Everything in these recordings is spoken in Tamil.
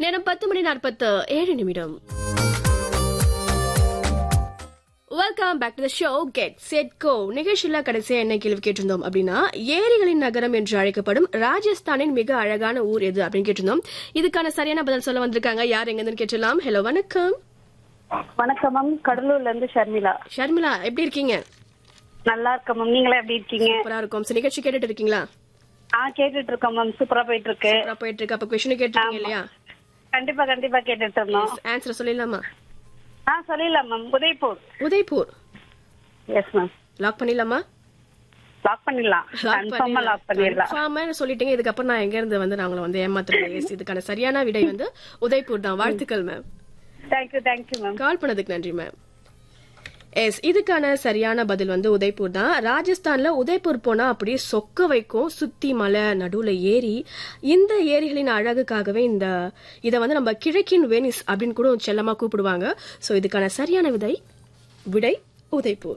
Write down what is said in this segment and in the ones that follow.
நேரம் பத்து மணி நாற்பத்து ஏழு நிமிடம் welcome back to the show get set go நிகழ்ச்சியில கடைசியா என்ன கேள்வி கேட்டிருந்தோம் அப்படின்னா ஏரிகளின் நகரம் என்று அழைக்கப்படும் ராஜஸ்தானின் மிக அழகான ஊர் எது அப்படின்னு கேட்டிருந்தோம் இதுக்கான சரியான பதில் சொல்ல வந்திருக்காங்க யார் எங்கன்னு கேட்டலாம் ஹலோ வணக்கம் வணக்கம் மேம் கடலூர்ல இருந்து ஷர்மிளா ஷர்மிளா எப்படி இருக்கீங்க நல்லா இருக்கேன் மேம் நீங்களா எப்படி இருக்கீங்க சூப்பரா இருக்கும் சரி, நிகழ்ச்சி கேட்டுட்டு இருக்கீங்களா ஆ கேட்டுட்டு இருக்கோம் மேம் சூப்பரா போயிட்டு இருக்கு சூப்பரா போயிட்டு இருக்கு அப்ப கொஸ்டின் கேட்டிருக்கீங்க இல்லையா கண்டிப்பா கண்டிப்பா கேட்டுட்டு இருந்தோம் ஆன்சர் சொல்லிடலாமா ஆ சொல்லிடலாம் ma'am Udaipur Udaipur yes ma'am lock பண்ணிடலாமா லாக் பண்ணிடலாம் கன்ஃபார்மா லாக் பண்ணிடலாம் கன்ஃபார்மா சொல்லிட்டீங்க இதுக்கப்புறம் நான் எங்க இருந்து வந்து நான் உங்களை வந்து ஏமாத்துறேன் Yes, இதுக்கான சரியான விடை வந்து உதய்பூர் தான் வாழ்த்துக்கள் ma'am thank you thank you ma'am call பண்ணதுக்கு நன்றி மேம் எஸ் இதுக்கான சரியான பதில் வந்து உதய்பூர் தான் ராஜஸ்தான்ல உதய்பூர் போனா அப்படியே சொக்க வைக்கும் சுத்தி மலை நடுவுல ஏரி இந்த ஏரிகளின் அழகுக்காகவே இந்த இதை வந்து நம்ம கிழக்கின் வெனிஸ் அப்படின்னு கூட செல்லமா கூப்பிடுவாங்க சோ இதுக்கான சரியான விதை விடை Udaipur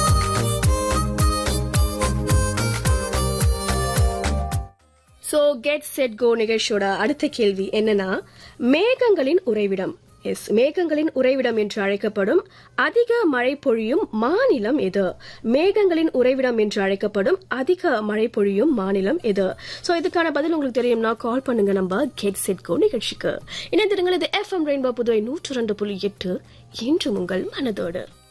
so get set go நிகழ்ச்சியோட அடுத்த கேள்வி என்னன்னா மேகங்களின் உறைவிடம் எஸ் மேகங்களின் உறைவிடம் என்று அழைக்கப்படும் அதிக மழை பொழியும் மாநிலம் எது மேகங்களின் உறைவிடம் என்று அழைக்கப்படும் அதிக மழை பொழியும் மாநிலம் எது சோ இதுக்கான பதில் உங்களுக்கு தெரியும்னா கால் பண்ணுங்க நம்ம கெட் செட் கோ நிகழ்ச்சிக்கு இணைந்திருங்கள் இது எஃப்எம் ரெயின்போ புதுவை நூற்று ரெண்டு புள்ளி எட்டு இன்று உங்கள் மனதோடு